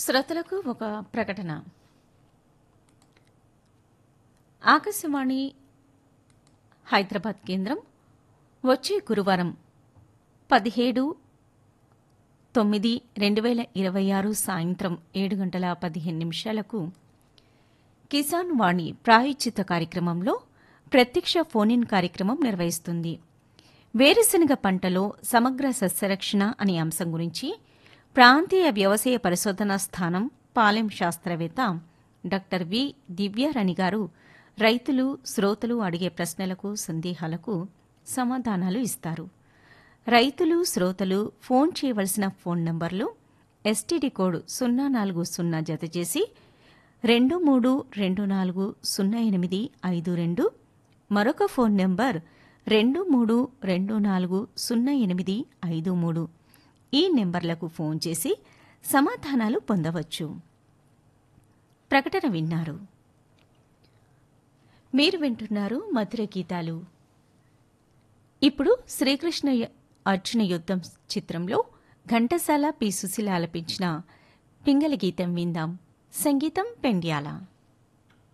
శ్రోతలకు ఒక ప్రకటన ఆకాశవాణి హైదరాబాద్ కేంద్రం వచ్చే గురువారం పదిహేడు తొమ్మిది రెండు వేల ఇరవై ఆరు సాయంత్రం ఏడు గంటల పదిహేను నిమిషాలకు కిసాన్ వాణి ప్రాయోజిత కార్యక్రమంలో ప్రత్యక్ష ఫోన్ ఇన్ కార్యక్రమం నిర్వహిస్తుంది వేరుశనగ పంటలో సమగ్ర సస్యరక్షణ అనే అంశం గురించి ప్రాంతీయ వ్యవసాయ పరిశోధనా స్థానం పాలెం శాస్త్రవేత్త డాక్టర్ వి దివ్యారాణి గారు రైతులు శ్రోతలు అడిగే ప్రశ్నలకు సందేహాలకు సమాధానాలు ఇస్తారు రైతులు శ్రోతలు ఫోన్ చేయవలసిన ఫోన్ నంబర్లు ఎస్టీడీ కోడ్ సున్నా నాలుగు సున్నా జత చేసి రెండు మూడు రెండు నాలుగు సున్నా ఎనిమిది ఐదు రెండు మరొక ఫోన్ నంబర్ రెండు మూడు రెండు నాలుగు సున్నా ఎనిమిది ఐదు మూడు ఈ నెంబర్లకు ఫోన్ చేసి సమాధానాలు పొందవచ్చు ప్రకటన విన్నారు మీరు వింటున్నారు మధుర గీతాలు ఇప్పుడు శ్రీకృష్ణ య- అర్జున యుద్ధం చిత్రంలో ఘంటసాల పి సుశీల ఆలపించిన పింగళి గీతం విందాం సంగీతం పెండ్యాల